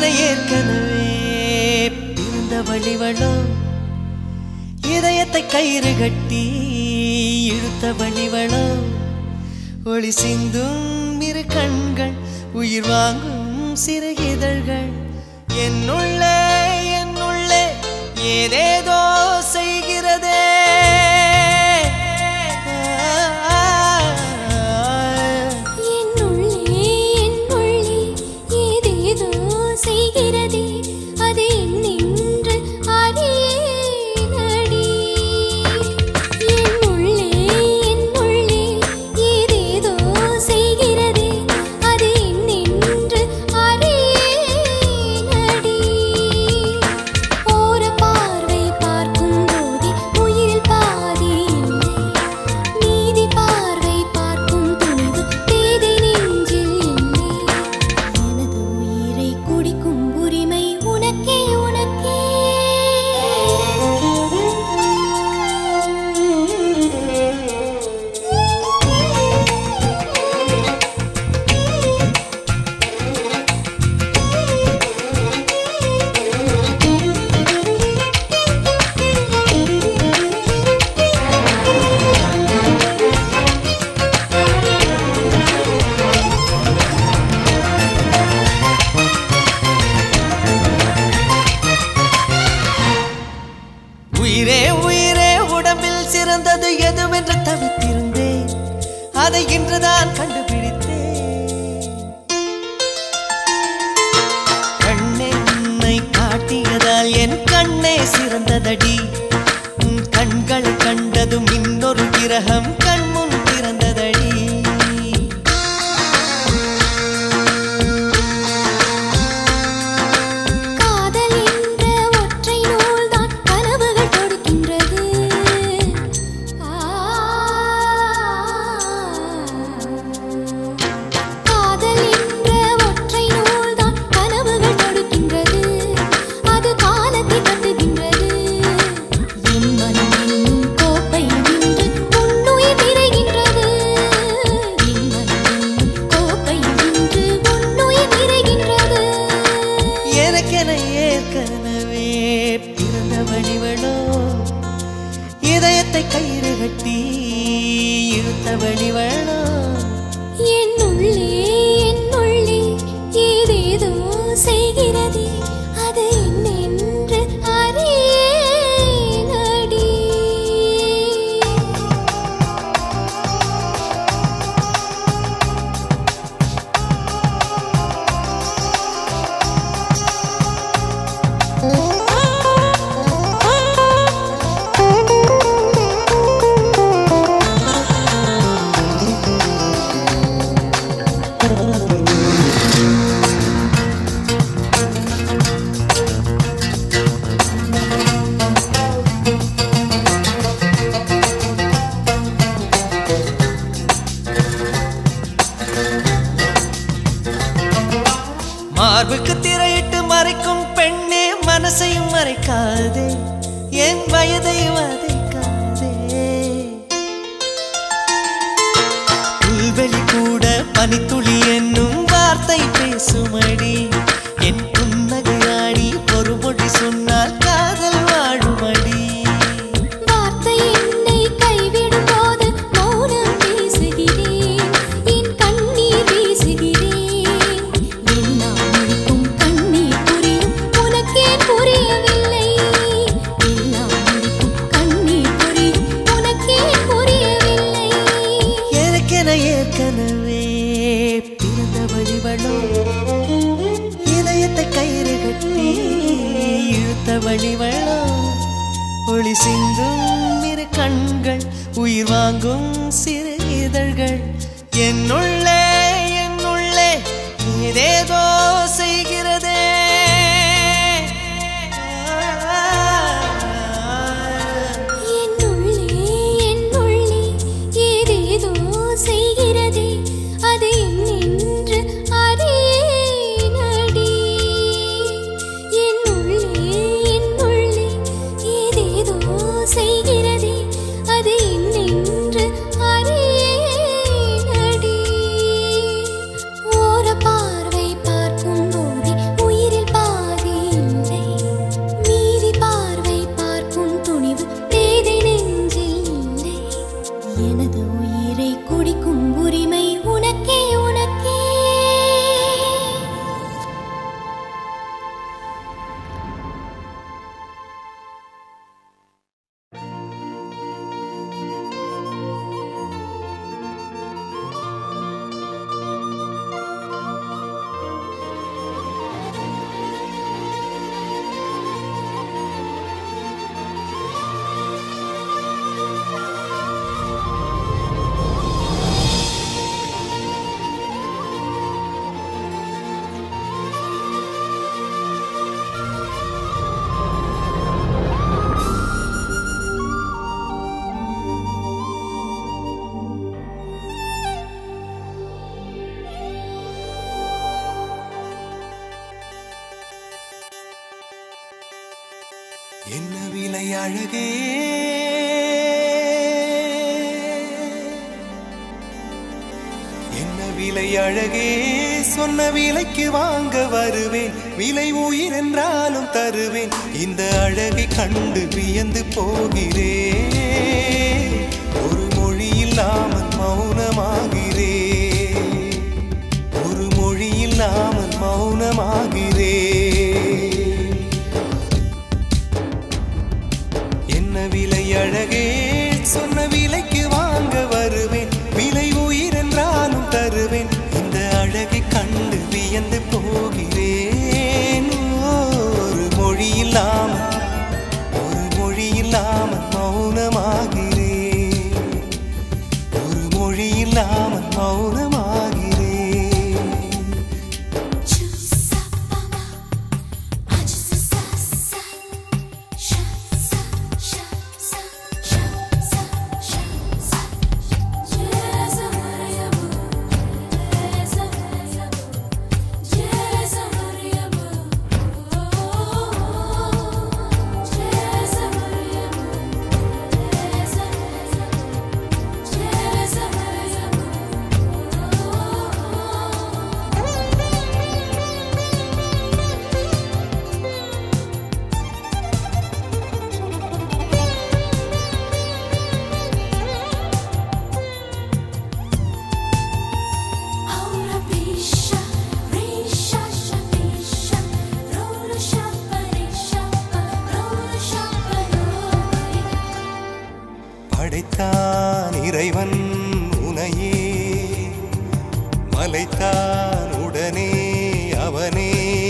எனக்கென ஏற்கனவே பிறந்த வழிவளோ இதயத்தை கயிறு கட்டி இழுத்த வழிவளோ ஒளி சிந்தும் இரு கண்கள் உயிர் வாங்கும் சிறு இதழ்கள் என்னுள்ளே என்னுள்ளே ஏதேதோ செய்கிறதே என்னுள்ளே என்னுள்ளே ஏதேதோ செய்கிறதே அது என்னென்று அறியேனடி என்னுள்ளே என்னுள்ளே ஏதேதோ செய்கிறதே அது என்னென்று அறியேனடி ஓர பார்வை பார்க்கும் போதே உயிரில் பாதி இல்லை நீதி பார்வை பார்க்கும் துணிவு பேதை நெஞ்சில் இல்லை எனது உயிரை குடிக்கும் உரிமை உனக்கே உனக்கே உயிரே உயிரே உடம்பில் சிறந்தது எதுவென்று தவித்திருந்தேன் அதை இன்றுதான் கண்டுபிடித்தேன் கண்ணென்னை காட்டியதால் என் கண்ணே சிறந்ததடி உன் கண்களை கண்டதும் இன்னொரு கிரகம் கண்முன் திறந்ததடி காதல் என்ற ஒற்றை நூல்தான் கனவுகள் கொடுக்கின்றது காதல் என்ற ஒற்றை நூல்தான் கனவுகள் கொடுக்கின்றது அது காலத்தை கட்டுகின்றது என் மனம் என்னும் கோப்பை நின்று உன்னுயிர் நிறைகின்றது என் மனம் என்னும் கோப்பை நின்று உன்னுயிர் நிறைகின்றது எனக்கென ஏற்கனவே பிறந்த வழிவளோ இதயத்தை கயிறு கட்டி இழுத்த வழிவளோ என்னுள்ளே என்னுள்ளே ஏதேதோ செய்கிறதே அது என்னென்று அறியேனடி மார்புக்கு திரையிட்டு மறைக்கும் பெண்ணே மனசையும் மறைக்காதே என் வயதை வதைக்காதே புல்வெளி கூட பனித்துளி என்னும் வார்த்தை பேசுமடி என் புன்னகையாடி ஒரு மொழி சொன்னால் காதல் வாழுமடி வார்த்தை என்னை கைவிடும் போது மௌனம் பேசுகிறேன் என் கண்ணீர் வீசுகிறேன் எல்லாம் முழுக்கும் கண்ணீர் புரியும் உனக்கே புரியவில்லை எல்லாம் முழுக்கும் கண்ணீர் புரியும் உனக்கே புரியவில்லை எனக்கென ஏற்கனவே பிறந்த வழிவளோ இதயத்தை கயிறு கட்டி இழுத்த வழிவளோ ஒளி சிந்தும் இரு கண்கள் உயிர் வாங்கும் சிறு இதழ்கள் என்னுள்ளே என்னுள்ளே ஏதேதோ செய்கிறதே என்னுள்ளே என்னுள்ளே ஏதேதோ செய்கிறதே அது என்னென்று அறியேனடி என்னுள்ளே என்னுள்ளே ஏதேதோ செய்கிறதே அது என்னென்று அறியேனடி ஓர பார்வை பார்க்கும் போதே விலை அழகே என்ன விலை அழகே சொன்ன விலைக்கு வாங்க வருவேன் விலை உயிர் என்றாலும் தருவேன் இந்த அழகை கண்டு வியந்து போகிறேன் ஒரு மொழி இல்லாமல் மௌனமாகிறேன் ஒரு மொழி இல்லாமல் மௌனமாகிறேன் என்ன விலை அழகே சொன்ன விலைக்கு வாங்க வருவேன் விலை உயிர் என்றாலும் தருவேன் இந்த அழகை கண்டு வியந்து போகிறேன் ஒரு மொழி இல்லாமல் ஒரு மொழி இல்லாமல் மௌனமாகிறேன் ஒரு மொழி இல்லாமல் மௌனமாகிறேன் படைத்தான் இறைவன் உனையே மலைத்தான் உடனே அவனே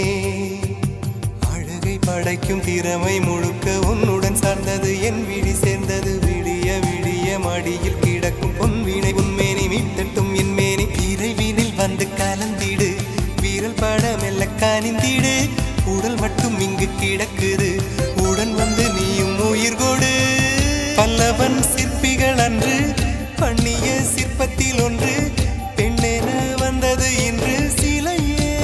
அழகை படைக்கும் திறமை முழுக்க உன்னுடன் சார்ந்தது என் விழி சேர்ந்தது விடிய விடிய மடியில் கிடக்கும் பொன்வினை உன்மேனி மீட்டட்டும் என் மேனி இறைவினில் வந்து கலந்திடு வீரல் பட மெல்ல காணிந்திடு உடல் மட்டும் இங்கு கிடக்குது உடன் வந்து நீயும் உயிர் கொடு பல்லவன் சிற்பிகள் அன்று பண்ணிய சிற்பத்தில் ஒன்று பெண்ணென வந்தது இன்று சிலையே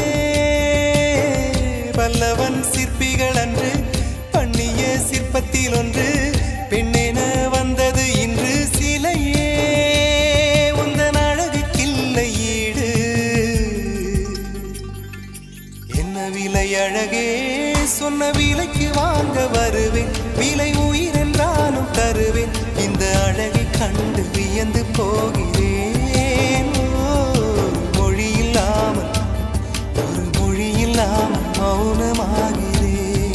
பல்லவன் சிற்பிகள் அன்று பண்ணிய சிற்பத்தில் ஒன்று பெண்ணென வந்தது இன்று சிலையே உந்தன் அழகுக்கில்லை ஈடு என்ன விலை அழகே சொன்ன விலைக்கு வாங்க வருவேன் விலை உயிர் என்றாலும் தருவேன் இந்த அழகை கண்டு வியந்து போகிறேன் ஒரு மொழி இல்லாமல் ஒரு மொழி இல்லாமல் மௌனமாகிறேன்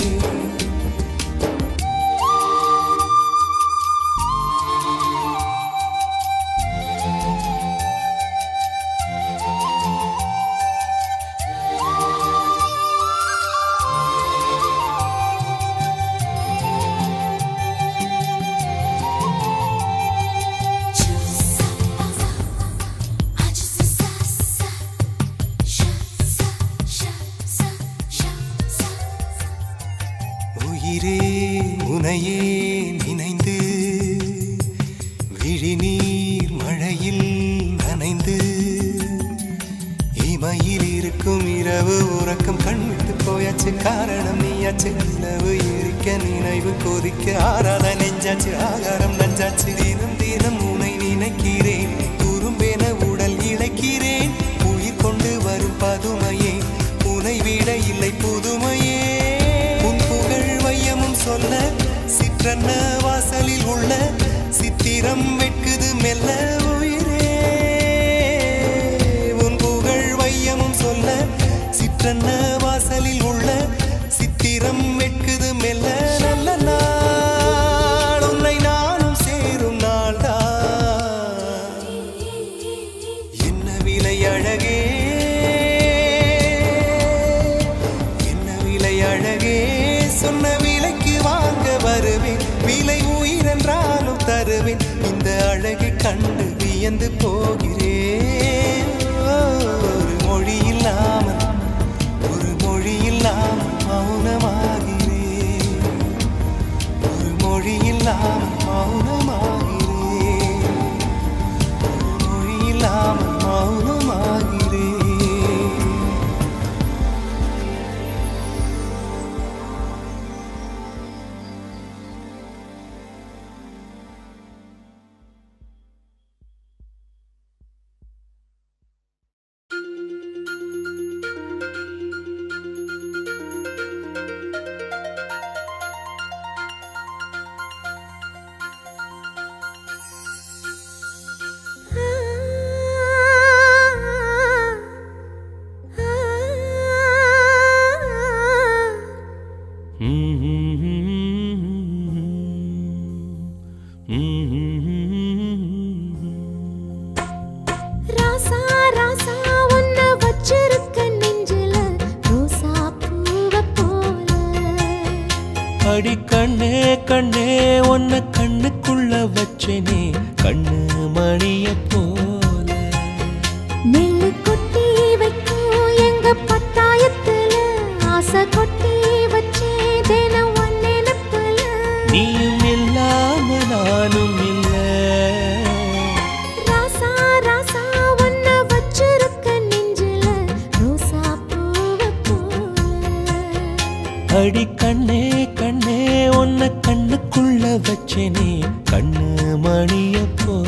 உயிரே உனையே நினைந்து விழிநீர் மழையில் நனைந்து இமையில் இருக்கும் இரவு உறக்கம் கண் விட்டு போயாச்சு காரணம் நீயாச்சு நிலவு எரிக்க நினைவு கொதிக்க ஆறாத நெஞ்சாச்சு ஆகாரம் நஞ்சாச்சு தினம் தினம் உனை நினைக்கிறேன் துரும்பென உடல் இழைக்கிறேன் உயிர் கொண்டு வரும் பதுமையே உனை விட இல்லை புதுமையே உன் புகழ் வையமும் சொல்ல சிற்றன்ன வாசலில் உள்ள சித்திரம் வெட்குது மெல்ல உயிரே உன் புகழ் வையமும் சொல்ல சிற்றன்ன வாசலில் உள்ள சித்திரம் வெட்குது மெல்ல நல்ல நாள் உன்னை நானும் சேரும் நாள்தான் என்ன விலை அழகே என்ன விலை அழகே சொன்ன விலைக்கு வாங்க வருவேன் விலை உயிர் என்றாலும் தருவேன் இந்த அழகை கண்டு வியந்து போகிறேன் ஒரு மொழி இல்லாமல் ஒரு மொழி இல்லாமல் மௌனமாகிறேன் ஒரு மொழி இல்லாமல் மௌனமாகிறேன் ஒரு மொழி இல்லாமல் மௌனமாகிறேன் ராசா ராசா உன்ன வச்சிருக்க நெஞ்சில ரோசா பூவ போல அடி கண்ணே கண்ணே உன்னை கண்ணுக்குள்ள வச்சேனே கண்ணு மணிய போல நெல்லு கொட்டி வைக்கும் எங்க பத்தாயத்துல ஆசை கொட்டி வச்சே தினம் ஒன் நினைப்புல நீயும் இல்லாம நானும் இல்ல ராசா ராசா உன்ன வச்சிருக்க நெஞ்சில ரோசா பூவ போல அடி கண்ணே கண்ணே உன்னை கண்ணுக்குள்ள வச்சேனே கண்ணு மணிய போல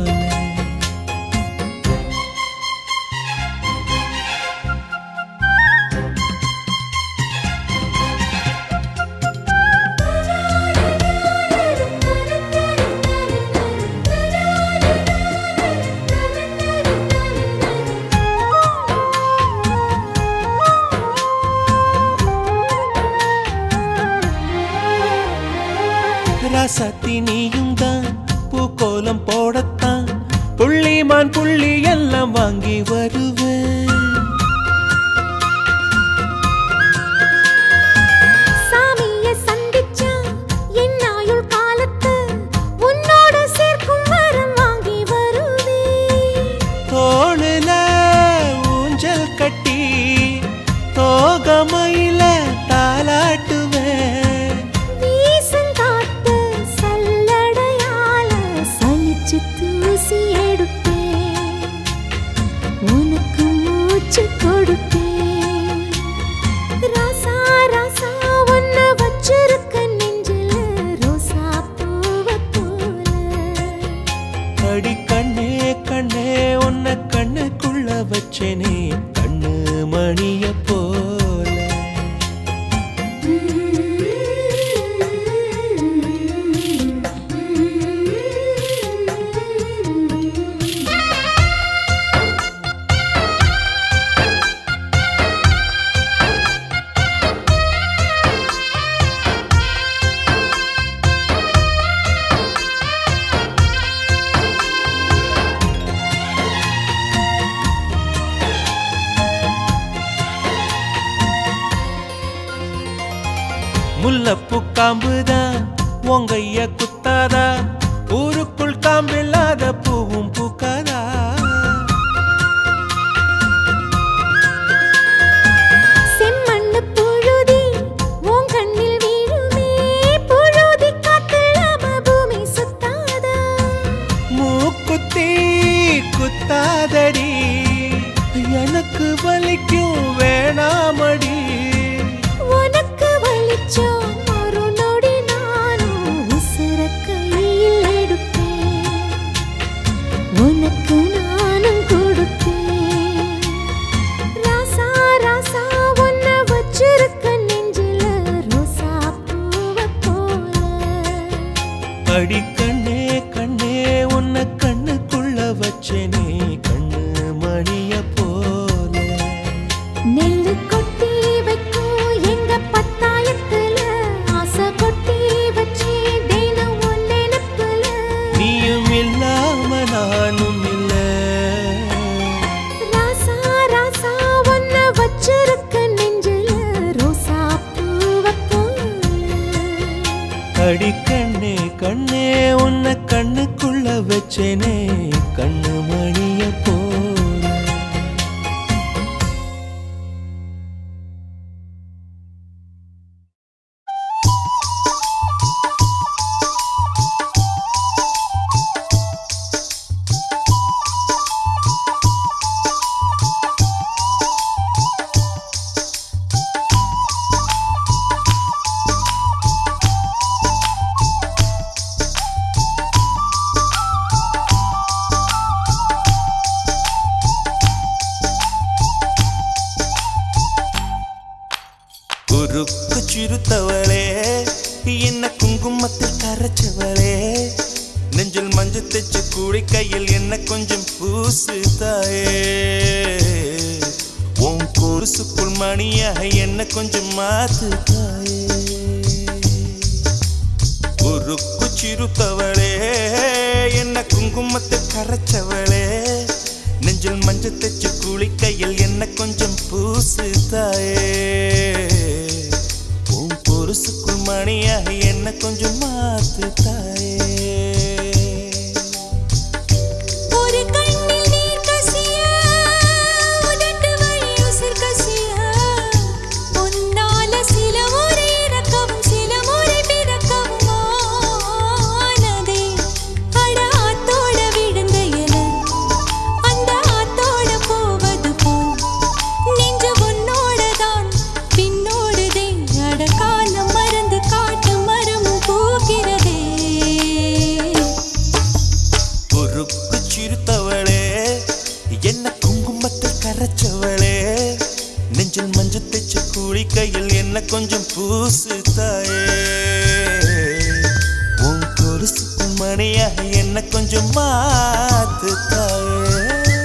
ராசாத்தி நீயும் தான் பூக்கோலம் போடத்தான் புள்ளிமான் புள்ளி எல்லாம் வாங்கி வருவேன் சாமிய சந்திச்சா என் ஆயுள் காலத்து உன்னோட சேர்க்கும் வரம் வாங்கி வருவேன் தோளுல ஊஞ்சல் கட்டி தோகமையில தாலாட்டுவேன் வீசங்காத்து சல்லடையால சலிச்சு தூசி எடுப்பேன் உனக்கு மூச்சு கொடுப்பேன் ராசா ராசா உன்ன வச்சிருக்க நெஞ்சில ரோசா பூவ போல அடி கண்ணே கண்ணே உன்னை கண்ணுக்குள்ள வச்சேனே கண்ணு மணிய போல முல்லப்பூ காம்புதான் உங்கைய குத்தாதா ஊருக்குள் காம்பில்லாத பூவும் பூக்காதா செம்மண்ணு புழுதி உன் கண்ணில் வீழுமே புழுதி காத்தில்லாம பூமி சுத்தாதா மூக்குத்தி குத்தாதடி எனக்கு வலிக்கும் வேணாமடி உனக்கு வலிச்சோம் ஒரு நொடி நானும் உசுர கையில் எடுப்பேன் உனக்கு நானும் கொடுப்பேன் ராசா ராசா உன்ன வச்சிருக்க நெஞ்சில ரோசா பூவ போல அடி கண்ணே கண்ணே உன்னை கண்ணுக்குள்ள வச்சேனே கண்ணு மணிய போல நெல்லு கொட்டி வைக்கும் எங்க பத்தாயத்துல ஆசை கொட்டி வச்சே தினம் உன் நினைப்புல நீயும் இல்லாம நானும் இல்ல ராசா ராசா உன்ன வச்சிருக்க நெஞ்சில ரோசா பூவ போல அடி கண்ணே கண்ணே உன்னை கண்ணுக்குள்ள வச்சேனே கண்ணு மணிய போல குறுக்கு சிறுத்தவளே என்ன குங்குமத்தில் கரைச்சவளே நெஞ்சில் மஞ்சள் தைச்சு கூடி கையில் என்ன கொஞ்சம் பூசு தாயே உன் குருசுக்குள் மணியாக என்ன கொஞ்சம் மாத்து தாயே குறுக்கு சிறுத்தவளே என்ன குங்குமத்தை கரைச்சவளே நெஞ்சில் நெஞ்சில் மஞ்சள் தச்சு குளிக்கையில் என்ன கொஞ்சம் பூசு தாயே உன் பொருசுக்குள் மணியாக என்ன கொஞ்சம் மாத்து தாயே ஒரு கண்ணில் நீர் கசிய உதட்டு வழி உசிர் கசிய உன்னால சில முறை இறக்கவும் சில முறை பிறக்கவும் ஆனதே அட ஆத்தோட விழுந்த இல அந்த ஆத்தோட போவது போல் நெஞ்சு உன்னோடதான் பின்னோடுதே அட காலம் மறந்து காட்டு மரமும் பூக்கிறதே குறுக்கு சிறுத்தவளே என்ன குங்குமத்தில் கரைச்சவளே நெஞ்சில் மஞ்சள் தைச்ச குளிக்கையில் என்ன கொஞ்சம் பூசு தாயே உன் கொலுசுக்கும் மணியாக என்ன கொஞ்சம் மாத்து தாயே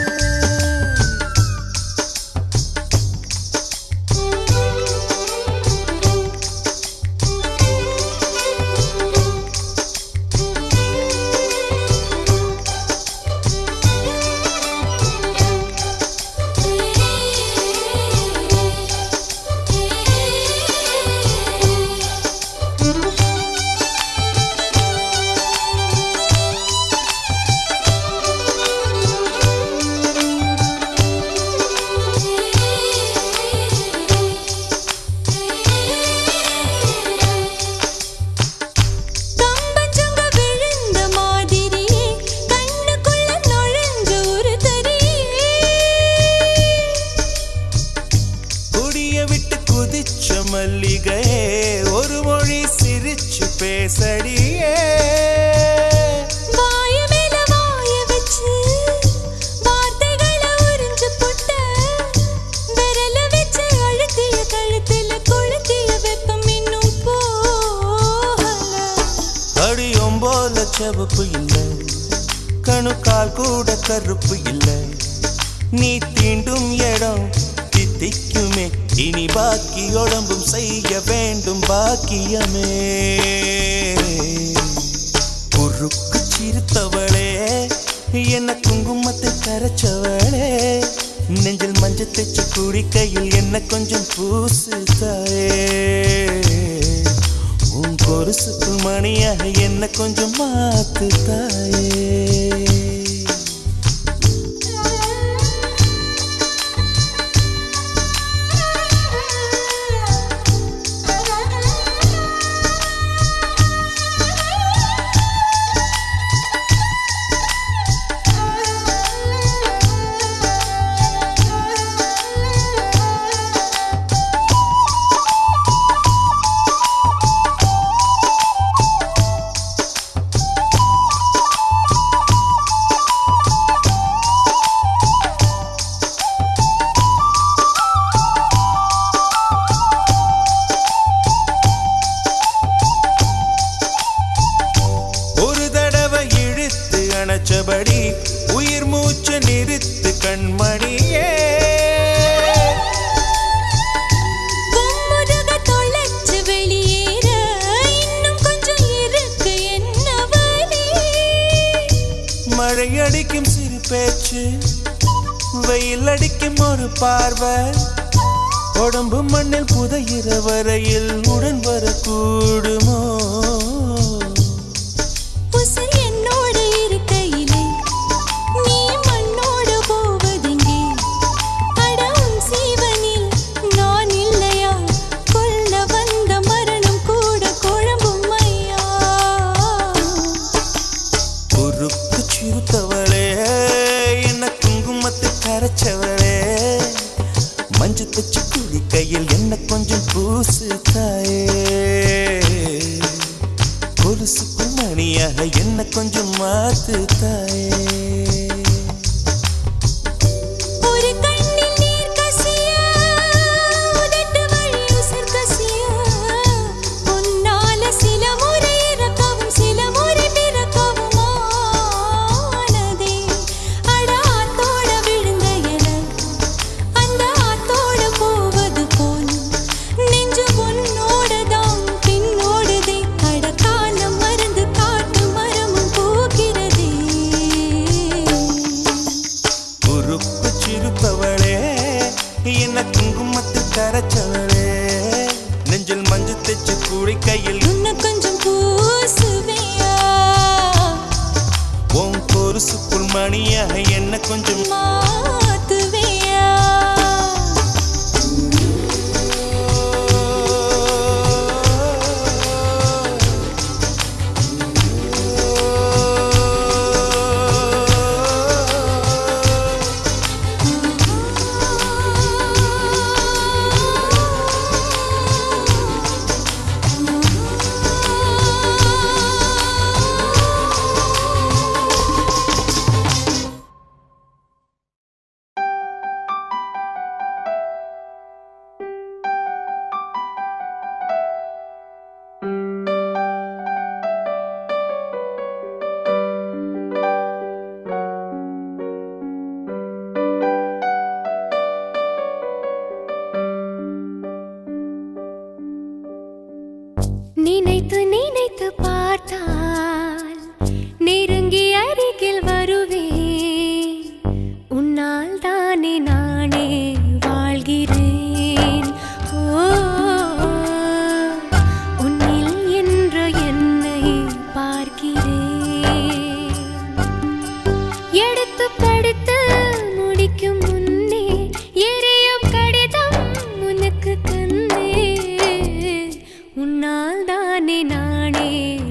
கம்பஞ்சங்க விழுந்த மாதிரியே கண்ணுக்குள்ள நுழைஞ்ச ஒரு தரியே கொடிய விட்டு குதிச்ச மல்லிகையே ஒரு மொழி சிரிச்சு பேசடியே வாய மேல வாய வச்சு வார்த்தைகளை உறிஞ்சு புட்ட விரல வச்சு அழுத்திய கழுத்துல கொளுத்திய வெப்பம் இன்னும் போகல கடியும் போல செவப்பு இல்லை கணுக்கால் கூட கருப்பு இல்லை நீ தீண்டும் இடம் தித்திக்குமே இனி பாக்கி உடம்பும் செய்ய வேண்டும் பாக்கியமே குறுக்கு சிரித்தவளே என்ன குங்குமத்தை கரைச்சவளே நெஞ்சில் மஞ்சள் தைச்சு குடிக்கையில் என்ன கொஞ்சம் பூசு தாயே உன் கொலுசுக்குள் மணியாக என்ன கொஞ்சம் மாத்து தாயே ஒரு தடவை இழுத்து அணைச்சபடி உயிர் மூச்சு நிறுத்து கண்மணியே கும்முருக தொலைச்சு வெளியேற இன்னும் கொஞ்சம் இருக்கு என்ன வழி மழை அடிக்கும் சிறு பேச்சு வெயில் அடிக்கும் ஒரு பார்வை உடம்பு மண்ணில் புதையிற வரையில் உடன் வரக்கூடுமோ உசிர் என்னோட இருக்கையிலே நீ மண்ணோட போவதெங்கே அட உன் சீவனில் நான் இல்லையா கொல்ல வந்த மரணம் கூட குழம்பும் ஐயா குறுக்கு சிறுத்தவளே என்ன குங்குமத்தை கரைச்சவளே மஞ்சு தச்சு குளிக்கையில் என்ன கொஞ்சம் பூசு தாயே கொலுசுக்குள் மணியாக என்ன கொஞ்சம் மாத்து தாயே ஒரு கண்ணில் நீர் கசிய உதட்டு வழி உசிர் கசிய உன்னால சில முறை இறக்கவும் சில முறை பிறக்கவும் ஆனதே அட ஆத்தோட விழுந்த இல அந்த ஆத்தோட போவது போல் நெஞ்சு உன்னோடதான் பின்னோடுதே அட காலம் மறந்து காட்டு மரமும் போகிறதே குறுக்கு சிரிப்பவளே என்ன குங்குமத்தில் கரைச்சவளே நெஞ்சில் மஞ்சள் தைச்சு கூடை கையில் இன்னும் கொஞ்சம் பூசுவியா உன் பொருசுக்குள் மணியாக என்ன கொஞ்சம் மாத்துவியா நினைத்து நினைத்து பார்த்தால் நெருங்கி அருகில் வருவேன் உன்னால் தானே நானே வாழ்கிறேன் ஓ உன்னில் என்று என்னை பார்க்கிறேன் எடுத்து படித்து முடிக்கும் முன்னே எரியும் கடிதம் உனக்கு தந்தே உன்னால் தானே நானே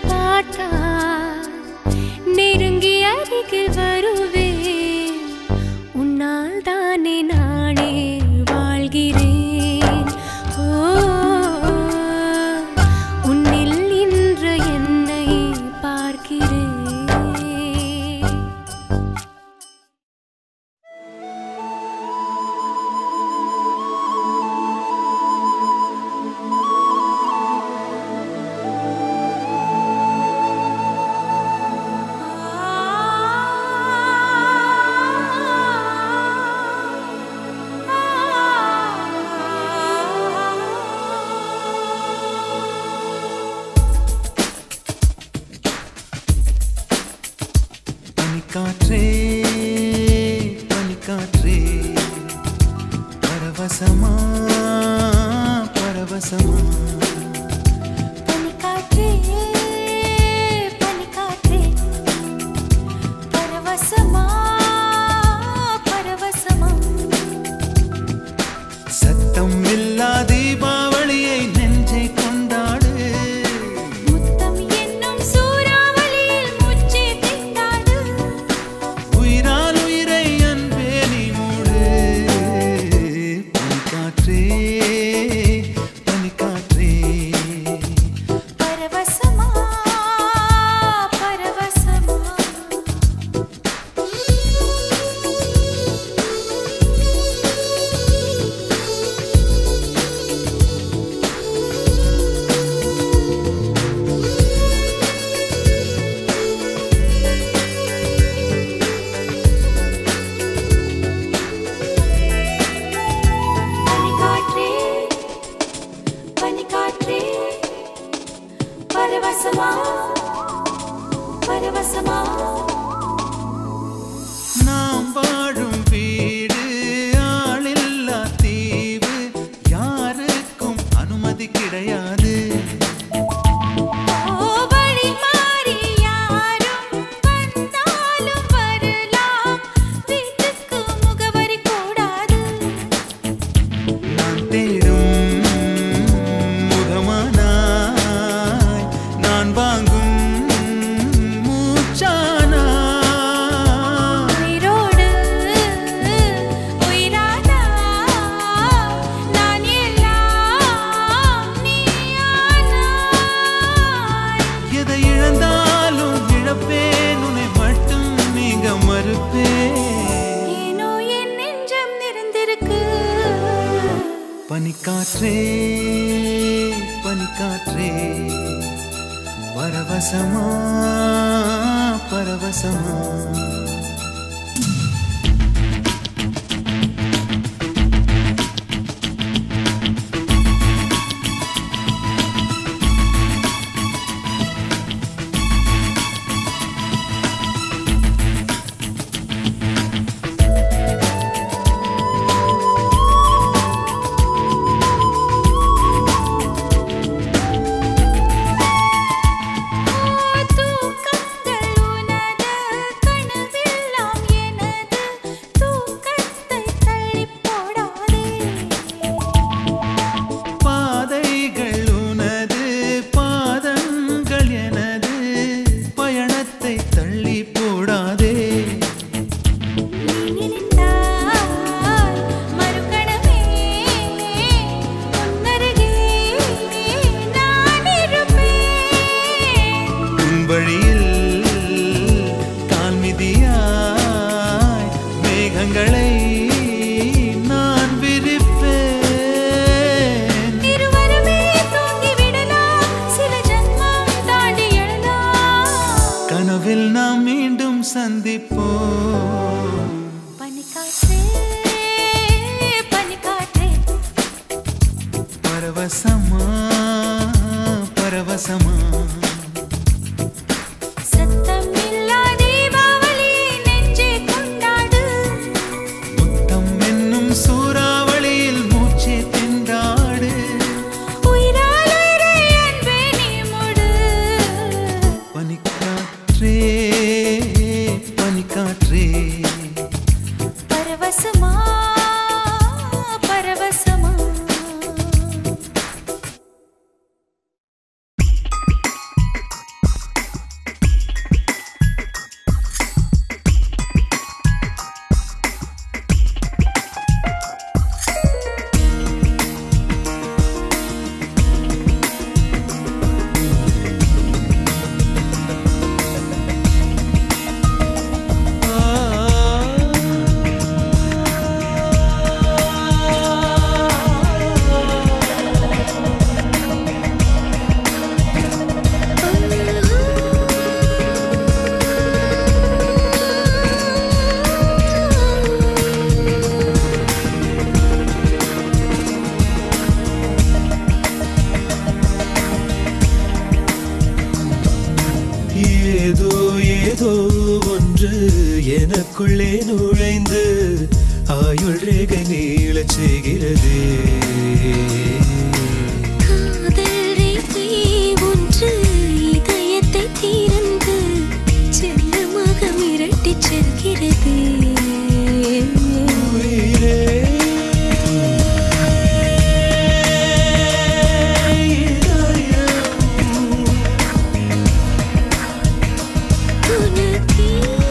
பார்த்தா நெருங்கி அருகில் வருவேன் உன்னால் தானே நானே வாழ்கிறேன் ஓ உன்னில் இன்று என்னை பார்க்கிறேன் பனிக்காற்றே பனிக்காற்றே பரவசமா பரவசமா பனிக்காற்றே பனிக்காற்றே பரவசமா பரவசமா சத்தம் இல்லா தீபாவளியை நெஞ்சை கொண்டாடு முத்தம் என்னும் சூறாவளியில் மூச்சே திண்டாடு உயிரால் உயிரை அன்பே நீ மூடு பனிக்காற்றே பனிக்காற்றே பரவசமா பரவசமா பனிக்காற்றே பனிக்காற்றே பரவசமா பரவசமா நாம் வாழும் வீடு ஆளில்லா தீவு யாருக்கும் அனுமதி கிடையாது ஓ வழி மாறி யாரும் வந்தாலும் வரலாம் வீட்டுக்கு முகவரி கூடாது நான் தேடும் முகமானாய் நான் வாங்கும் மூச்சானாய் உயிரோடு உயிரானா நான் எல்லாம் நீயானாய் எதை இழந்தாலும் இழப்பேன் உன்னை மட்டும் நீங்க மறுப்பேன் ஏனோ என் நெஞ்சம் நிறைந்திருக்கு பனிக்காற்றே பனிக்காற்றே பரவசமா பரவசமா தூக்கங்கள் உனது கனவெல்லாம் எனது தூக்கத்தை தள்ளிப் போடாதே பாதைகள் உனது பாதங்கள் எனது பயணத்தை தள்ளி போடாதே நினைத்தால் மறுகணமே உன்னருகே நான் இருப்பேன் உன் வழியில் கால்மிதியாய் மேகங்களை நான் விரிப்பேன் இருவருமே தூங்கி விடலாம் சில ஜன்மம் தாண்டி எழலாம் கனவில் நாம் மீண்டும் சந்திப்போம் பனிக்காற்றே பனிக்காற்றே பரவசமா பரவசமா சத்தமில்லா தீபாவளி நெஞ்சே கொண்டாடு முத்தம் என்னும் சூறாவளியில் மூச்சே திண்டாடு உயிரால் உயிரை அன்பே நீ முடு பனிக்காற்றே பனிக்காற்றே ஏதோ ஒன்று எனக்குள்ளே நுழைந்து ஆயுள் ரேகை நீளச் செய்கிறது காதல் ரேகை ஒன்று இதயத்தை திறந்து செல்லமாக மிரட்டிச் செல்கிறது உயிரே இதயம் உனக்கே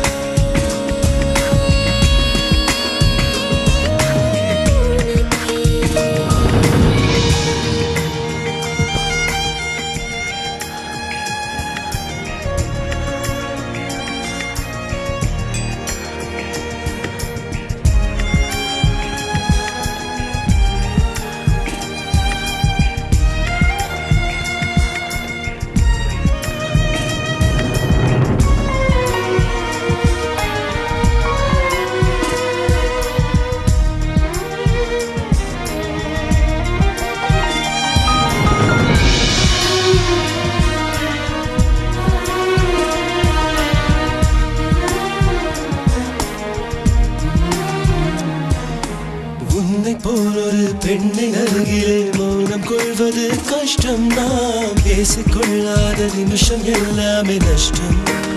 உன்னை போல் ஒரு பெண்ணின் அருகிலே மௌனம் கொள்வது கஷ்டம் நாம் பேசிக்கொள்ளாத நிமிஷம் எல்லாமே நஷ்டம்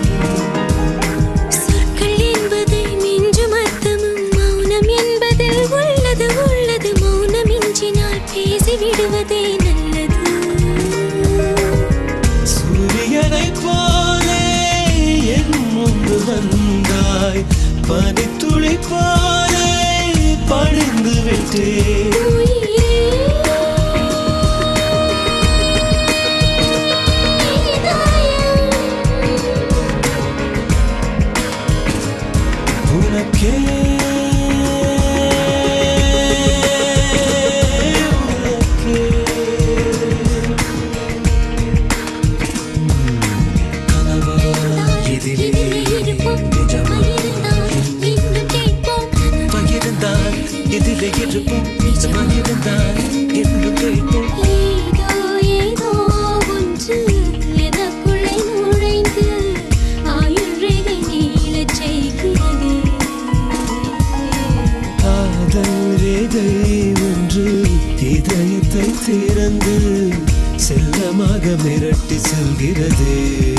சொற்கள் என்பது மிஞ்சும் அர்த்தமும் மௌனம் என்பதில் உள்ளது உள்ளது மௌனம் இன்றினால் பேசி விடுவதே நல்லது சூரியனை போலே என் முன்பு வந்தாய் பனித்துளி போலே பணிந்து விட்டேன் உயிரே உனக்கே கனவா இதிலே நிஜமா இன்னும் கேட்போம் பகிர்ந்தான் இதிலே இருப்போம் நிஜமாயிருந்தான் இன்னும் கேட்போம் ஏதோ ஏதோ ஒன்று எனக்குள்ளே நுழைந்து ஆயுள் ரேகை நீளச் செய்கிறது காதல் ரேகை ஒன்று இதயத்தை திறந்து செல்லமாக மிரட்டி செல்கிறது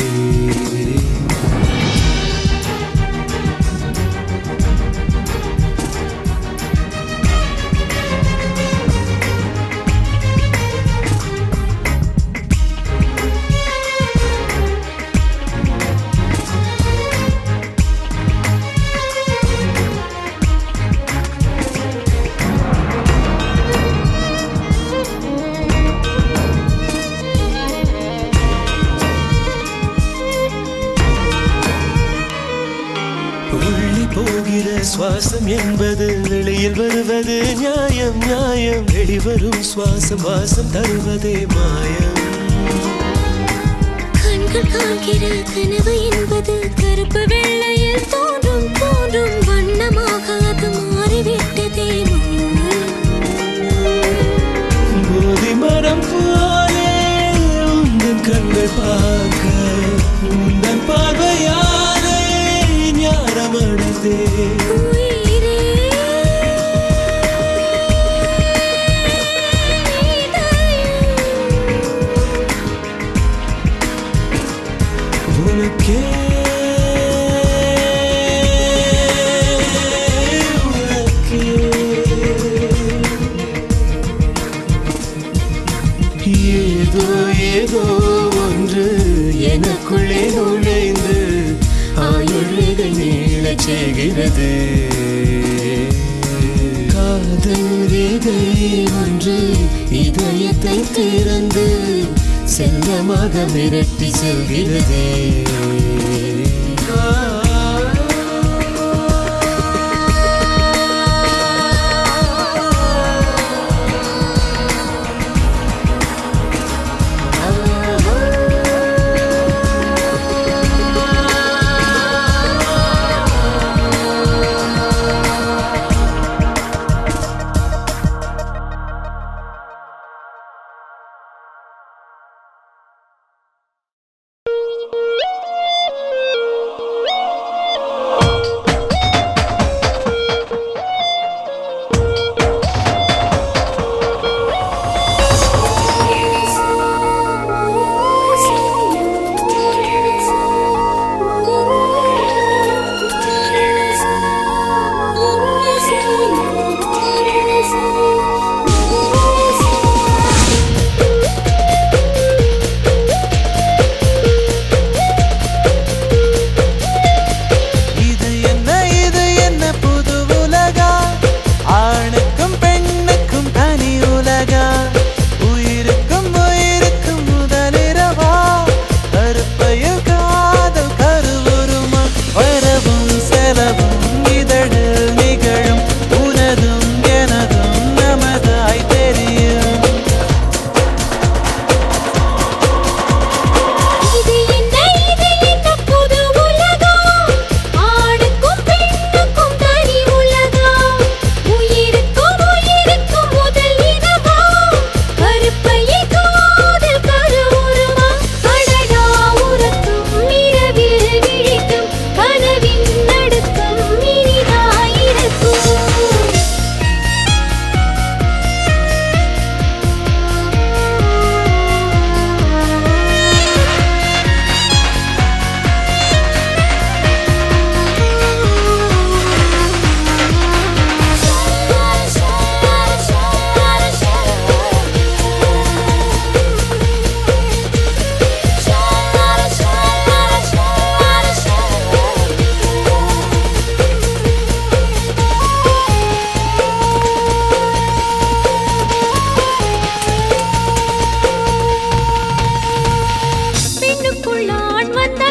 உள்ளே போகிற சுவாசம் என்பது வெளியில் வருவது நியாயம் நியாயம் வெளிவரும் சுவாசம் வாசம் தருவதே மாயம் கண்கள் காண்கிற கனவு என்பது கருப்பு வெள்ளையில் தோன்றும் தோன்றும் வண்ணமாக அது மாறிவிட்டதே போதி மரம் போலே உந்தன் கண்கள் பார்க்க உந்தன் பார்வையாலே ஞானமடைந்தே உயிரே உனக்கே உனக்கே ஏதோ ஏதோ ஒன்று எனக்குள்ளே நுழைந்து ஆயுள்கள் நீளச் செய்கிறது காதல் ரேகை ஒன்று இதயத்தை திறந்து செல்லமாக மிரட்டி செல்கிறது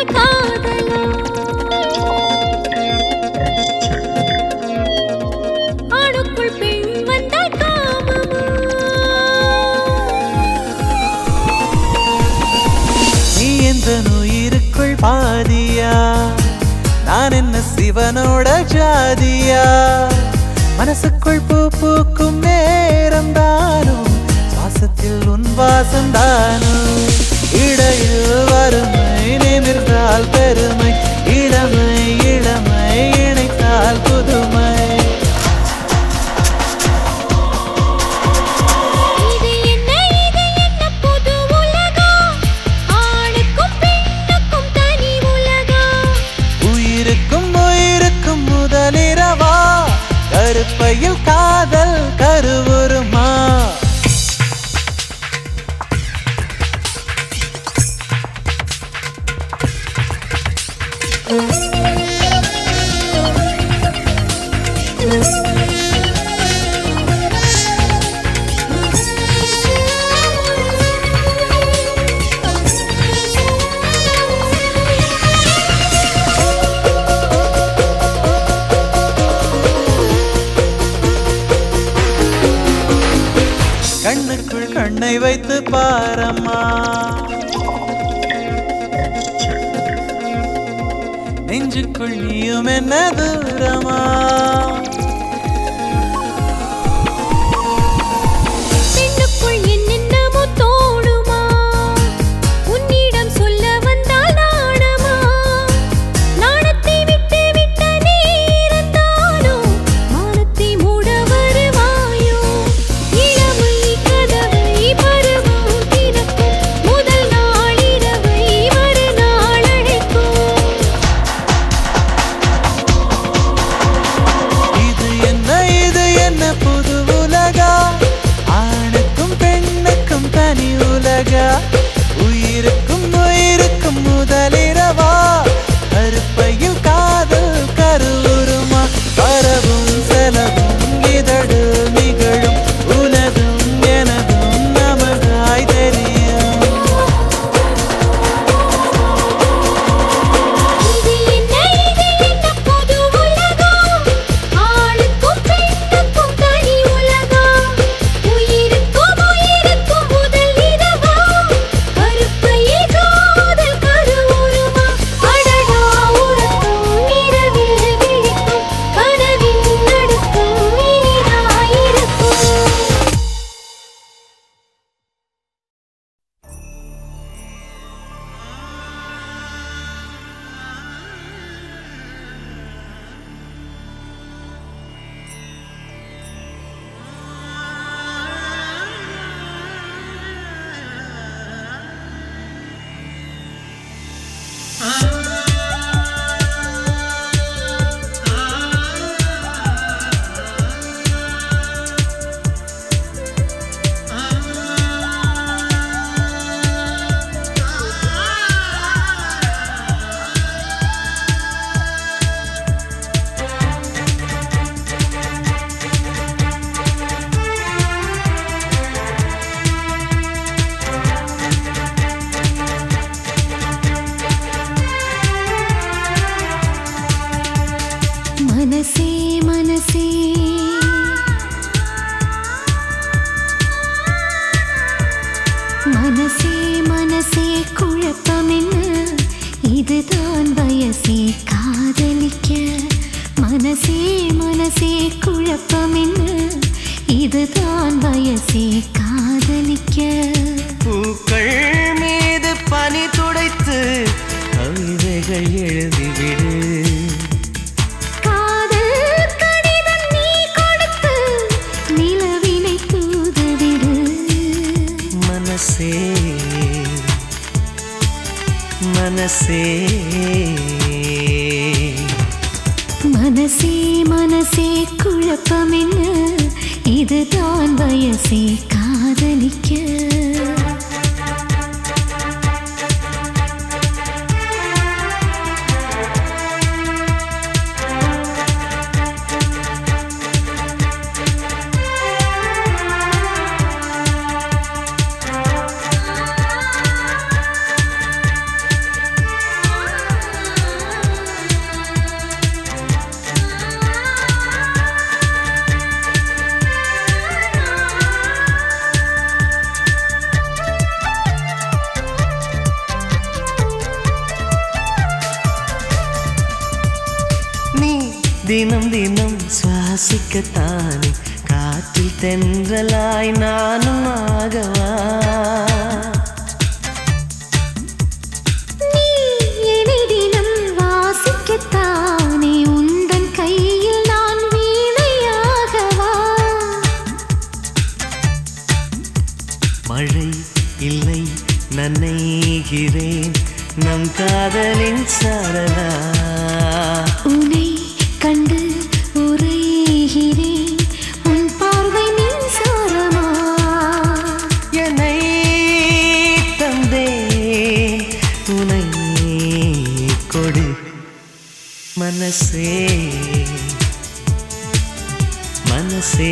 காதலோ ஆணுக்குள் பெண் வந்தால் காமமா நீ எந்த உயிருக்குள் பாதியா நான் என்ன சிவனோட ஜாதியா மனசுக்குள் பூ பூக்கும் நேரம் தானும் சுவாசத்தில் உன் வாசம் தானும் இடையில் வறுமை நிமிர்ந்தால் பெருமை இளமை இளமை இணைத்தால் புதுமை இது என்ன இது என்ன புது உலகம் ஆணுக்கும் பெண்ணுக்கும் தனி உலகம் உயிருக்கும் உயிருக்கும் முதலிரவா கருப்பையில் காதல் கருவுருமா கண்ணுக்குள் கண்ணை வைத்து பாரம்மா நெஞ்சுக்குள் நீயும் என்ன தூரமா பெண்ணுக்குள் என்னென்னமோ தோணுமா உன்னிடம் சொல்ல வந்தால் நாணமா நாணத்தை விட்டு விட்ட நீரத்தானோ மானத்தை மூட வருவாயோ இளமை கதவை பருவம் திறக்கும் முதல் நாள் இரவை மறுநாள் அழைக்கும் இது என்ன இது என்ன புது உலகா ஆணுக்கும் பெண்ணுக்கும் தனி உலகா உயிருக்கும் உயிருக்கும் முதலிரவா கருப்பையில் காதல் கருவுருமா வரவும் செலவும் இதழு நிகழும் உனதும் எனதும் நமதாய் தெரியும் இது என்ன இது என்ன புது உலகம் ஆணுக்கும் பெண்ணுக்கும் தனி உலகம் உயிருக்கும் உயிருக்கும் முதல் இரவா கருப்பையில் காதல் கருவுருமா அடடா உறக்கம் இரவில் விழிக்கும் கனவின் நடுக்கம் இனிதாயிருக்கும் மனசே மனசே மனசே மனசே குழப்பம் என்ன இதுதான் வயசே காதலிக்க மனசே மனசே குழப்பம் என்ன இதுதான் வயசே காதலிக்க பூக்கள் மீது பனி துடைத்து கவிதைகள் எழுதிவிடு காதல் கடிதம் நீ கொடுத்து நிலவினை தூதுவிடு மனசே மனசே மனசே மனசே குழப்பம் என்ன இதுதான் வயசே காதலிக்க தினம் தினம் சுவாசிக்கத்தானே காற்றில் தென்றலாய் நானும் ஆகவா நீ என்னை தினம் வாசிக்கத்தானே உந்தன் கையில் நான் வீணையாகவா மழை இல்லை நனைகிறேன் நம் காதலின் சரணா உன்னை கண்டு உரைகிறேன் உன் பார்வை மின்சாரமா என்னை தந்தேன் துணை கொடு மனசே மனசே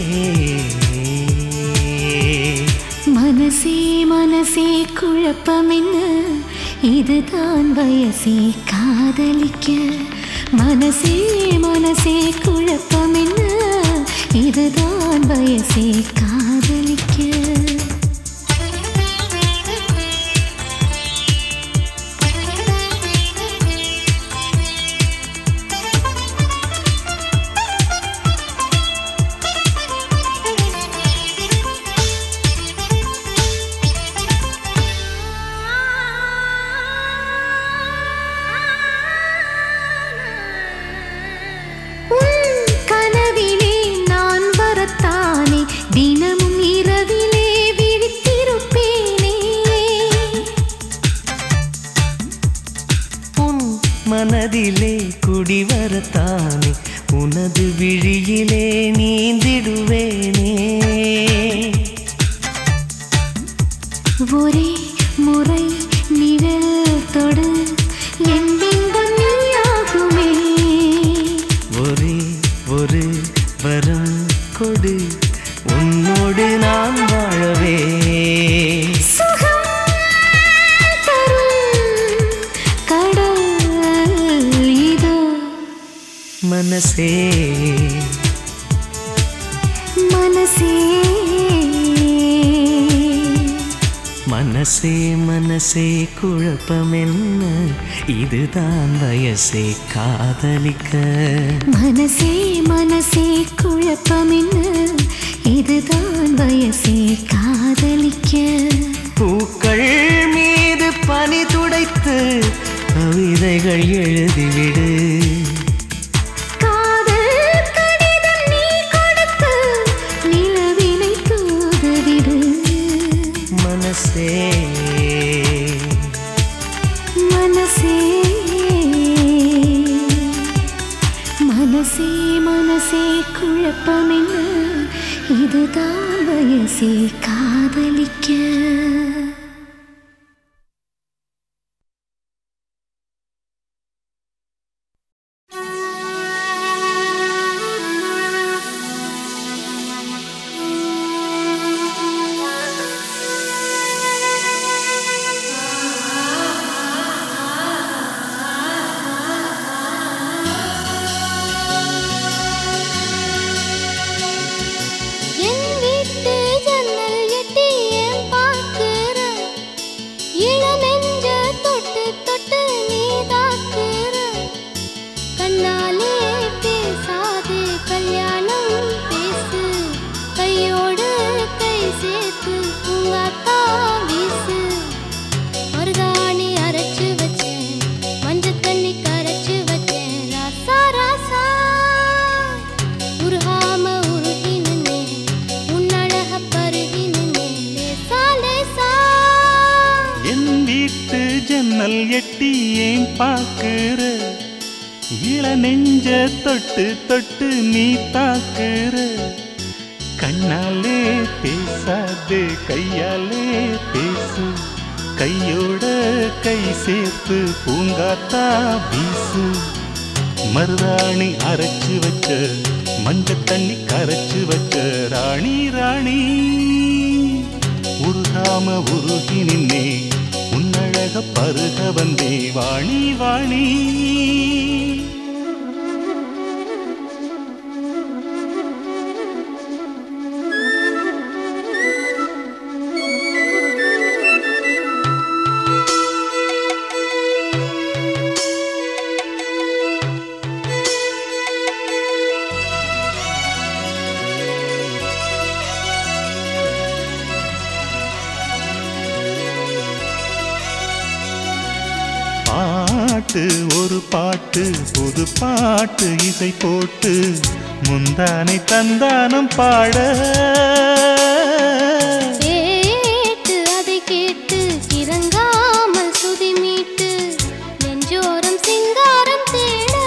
மனசே மனசே குழப்பம் என்ன இதுதான் வயசே காதலிக்க மனசே மனசே குழப்பம் என்ன இதுதான் வயசே காதலிக்க உன் கனவிலே நான் வரத்தானே தினமும் இரவிலே விழித்திருப்பேனே உன் மனதிலே குடிவரத்தானே உனது விழியிலே நீந்திடுவேனே ஒரே முறை நிழல் தொடு என் பிம்பம் நீயாகுமே ஒரே ஒரு வரம் கொடு உன்னோடு நான் வாழவே சுகம் தரும் கடல் இதோ மனசே மனசே மனசே மனசே குழப்பம் என்ன இதுதான் வயசே காதலிக்க மனசே மனசே குழப்பம் என்ன இதுதான் வயசே காதலிக்க பூக்கள் மீது பனி துடைத்து கவிதைகள் எழுதிவிடு காதல் கடிதம் நீ கொடுத்து நிலவினை தூதவிடு மனசே மனசே மனசே மனசே குழப்பம் என்ன இதுதான் வயசே காதலிக்க என் வீட்டு ஜன்னல் எட்டி ஏன் பார்க்கிற? இளநெஞ்ச தொட்டு தொட்டு நீ தாக்குற. கண்ணாலே பேசாதே கல்யாணம் பேசு கையோடு கை சேர்த்து பூங்காத்தா வீசு மருதாணி அரைச்சு வச்சேன் மஞ்சள் தண்ணி கரைச்சு வச்சேன் ராசா ராசா உருகாம உருகி நின்னே உன்னழக பருகி நின்னே லேசா லேசா என் வீட்டு ஜன்னல் எட்டி ஏன் பார்க்கிற இள நெஞ்ச தொட்டு தொட்டு நீ தாக்குற கண்ணாலே பேசாதே கையாலே பேசு கையோட கை சேர்த்து பூங்காத்தா வீசு மருதாணி அரைச்சு வச்ச மஞ்ச தண்ணி கரைச்சு வச்ச ராணி ராணி உருகாம உருகி நின்னே உன்னழக பருக வந்தே வாணி வாணி பாட்டு ஒரு பாட்டு புது பாட்டு இசை போட்டு முந்தானை தந்தானம் பாட கேட்டு அதை கேட்டு இறங்காமல் சுதி மீட்டு நெஞ்சோரம் சிங்காரம் தேட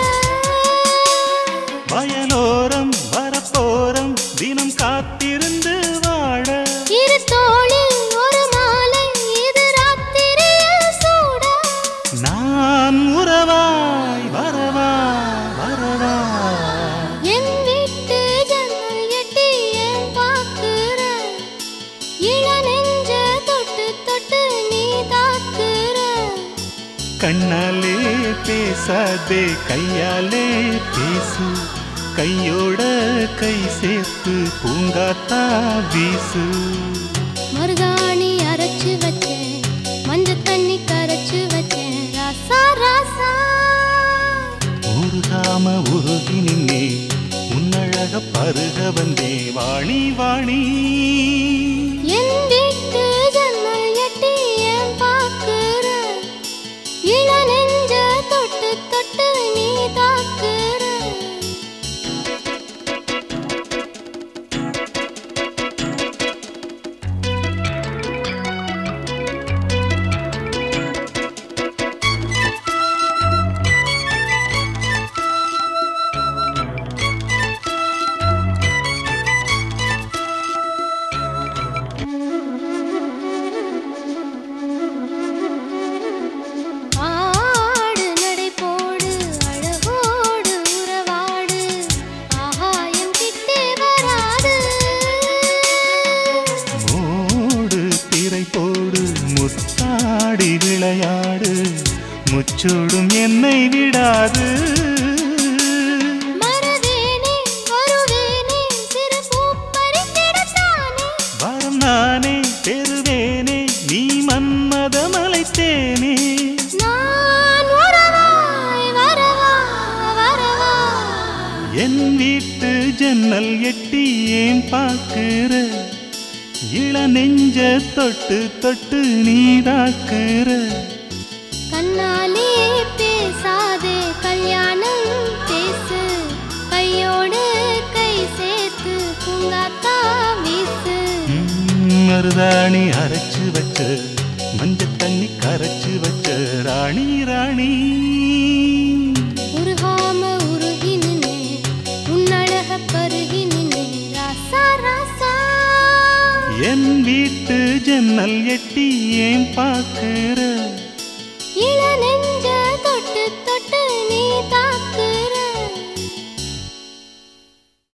வயலோரம் வரப்போரம் தினம் காத்திருந்து வாழ இரு தோளில் ஒரு மாலை இது ராத்திரியில் சூட நான் உறவாய் வரவா வரவா என் வீட்டு ஜன்னல் எட்டி ஏன் பார்க்கிற இள நெஞ்ச தொட்டு தொட்டு நீ தாக்குற கண்ணாலே பேசாதே கையாலே பேசு கையோட கை சேர்த்து பூங்காத்தா வீசு மருதாணி அரைச்சு வச்சேன் மஞ்ச தண்ணி கரைச்சு வச்சேன் ராசா ராசா உருகாம உருகி நின்னே உன்னழக பருக வந்தே வாணி வாணி என் வீட்டு ஜன்னல் எட்டி ஏன் பார்க்கிற இள நெஞ்ச தொட்டு தொட்டு நீ தாக்குற ஆடு நடை போடு அழகோடு உறவாடு ஆகாயம் கிட்டே வராது மூடு திரை போடு முத்தாடி விளையாடு முச்சூடும் என்னை விடாது மறவேனே வருவேனே சிறு பூப்பறித்திடத்தானே வரம் நானே பெறுவேனே நீ மன்மதமலைத்தேனே நான் உறவாய் வரவா வரவா என் வீட்டு ஜன்னல் எட்டி ஏன் பார்க்கிற இள நெஞ்ச தொட்டு தொட்டு நீதாக்குற கண்ணாலே பேசாதே கல்யாணம் பேசு கையோடு கை சேர்த்து பூங்காத்தா வீசு ம், மருதாணி அரைச்சு வச்ச மஞ்ச தண்ணி கரைச்சு வச்ச ராணி ராணி உருகாம உருகி நின்னே உன்னழக பருகி நின்னே ராசா ராசா என் வீட்டு ஜன்னல் எட்டி ஏன் பார்க்கிற இள நெஞ்ச தொட்டு தொட்டு நீ தா